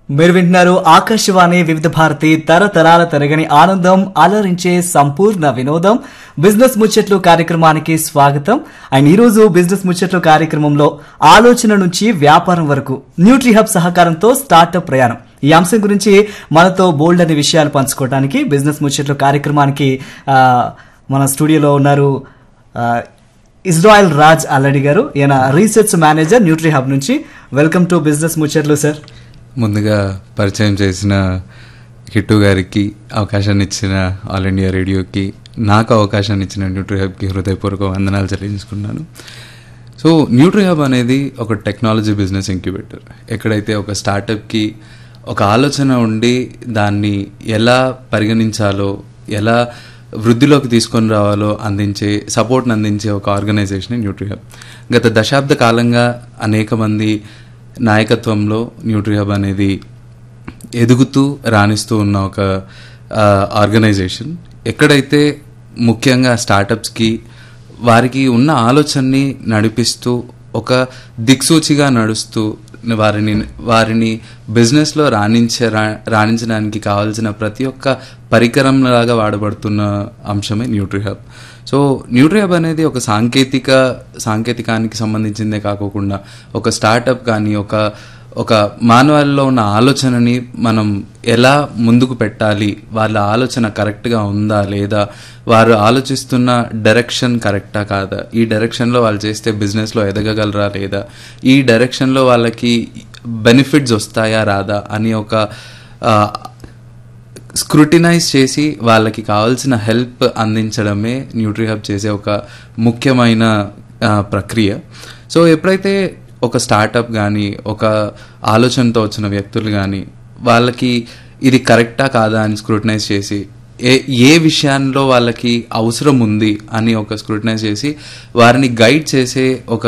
మీరు వింటున్నారు ఆకాశవాణి వివిధ భారతి తరతరాల తరగని ఆనందం అలరించే సంపూర్ణ వినోదం బిజినెస్ ముచ్చట్లు కార్యక్రమానికి స్వాగతం అండ్ ఈ రోజు బిజినెస్ ముచ్చట్లు కార్యక్రమంలో ఆలోచన నుంచి వ్యాపారం వరకు న్యూట్రీ హబ్ సహకారంతో స్టార్టప్ ప్రయాణం ఈ అంశం గురించి మనతో బోల్డ్ అనే విషయాలు పంచుకోవడానికి బిజినెస్ ముచ్చట్లు కార్యక్రమానికి ఆ, మన స్టూడియోలో ఉన్నారు ఆ, ఇజ్రాయల్ రాజ్ అల్లడి గారు ఈయన రీసెర్చ్ మేనేజర్ న్యూట్రీ హబ్ నుంచి వెల్కమ్ టు బిజినెస్ ముచ్చట్లు సార్ ముందుగా పరిచయం చేసిన కిట్టు గారికి అవకాశాన్ని ఇచ్చిన ఆల్ ఇండియా రేడియోకి నాకు అవకాశాన్ని ఇచ్చిన న్యూట్రీ హబ్కి హృదయపూర్వక వందనాలు చెల్లించుకున్నాను సో న్యూట్రీ హబ్ అనేది ఒక టెక్నాలజీ బిజినెస్ ఇంక్యుబేటర్ ఎక్కడైతే ఒక స్టార్టప్కి ఒక ఆలోచన ఉండి దాన్ని ఎలా పరిగణించాలో ఎలా వృద్ధిలోకి తీసుకొని రావాలో అందించే సపోర్ట్ని అందించే ఒక ఆర్గనైజేషన్ న్యూట్రీ హబ్ గత దశాబ్ద కాలంగా అనేక మంది నాయకత్వంలో న్యూట్రీ హబ్ అనేది ఎదుగుతూ రాణిస్తూ ఉన్న ఒక ఆర్గనైజేషన్ ఎక్కడైతే ముఖ్యంగా స్టార్టప్స్కి వారికి ఉన్న ఆలోచనని నడిపిస్తూ ఒక దిక్సూచిగా నడుస్తూ వారిని వారిని బిజినెస్లో రాణించే రా- రాణించడానికి కావాల్సిన ప్రతి ఒక్క పరికరంలాగా వాడబడుతున్న అంశమే nutri hub so nutri hub అనేది ఒక సాంకేతిక సాంకేతికానికి సంబంధించిందే కాకోకుండా ఒక స్టార్టప్ కానీ ఒక ఒక మానవాళిలో ఉన్న ఆలోచనని మనం ఎలా ముందుకు పెట్టాలి వాళ్ళ ఆలోచన కరెక్ట్గా ఉందా లేదా వారు ఆలోచిస్తున్న డైరెక్షన్ కరెక్టా కాదా ఈ డైరెక్షన్లో వాళ్ళు చేస్తే బిజినెస్లో ఎదగగలరా లేదా ఈ డైరెక్షన్లో వాళ్ళకి బెనిఫిట్స్ వస్తాయా రాదా అని ఒక ఆ, స్క్రూటినైజ్ చేసి వాళ్ళకి కావాల్సిన హెల్ప్ అందించడమే న్యూట్రీ హబ్ చేసే ఒక ముఖ్యమైన ఆ, ప్రక్రియ సో ఎప్పుడైతే ఒక స్టార్టప్ కానీ ఒక ఆలోచనతో వచ్చిన వ్యక్తులు కానీ వాళ్ళకి ఇది కరెక్టా కాదా అని స్క్రూటినైజ్ చేసి ఏ ఏ విషయాల్లో వాళ్ళకి అవసరం ఉంది అని ఒక స్క్రూటినైజ్ చేసి వారిని గైడ్ చేసే ఒక